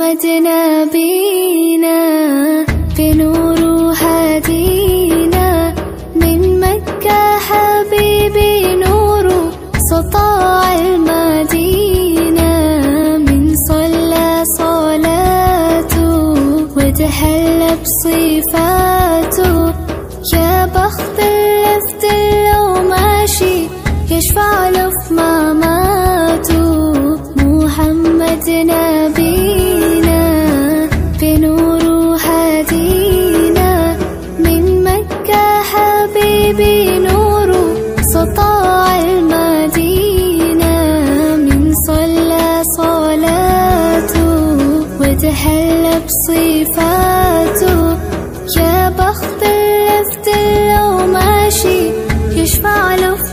محمد نبينا بنور هدينا من مكة حبيبي نور سطاع المدينة من صلى صلاته وتحلى بصفاته يا بخت اللفت لو ماشي يشفع له في مماته محمد نبينا بنور هدينا من مكة حبيبي نور سطاع المدينة من صلى صلاته وتحلى بصفاته يا بخت اللفت لو ماشي يشفع له في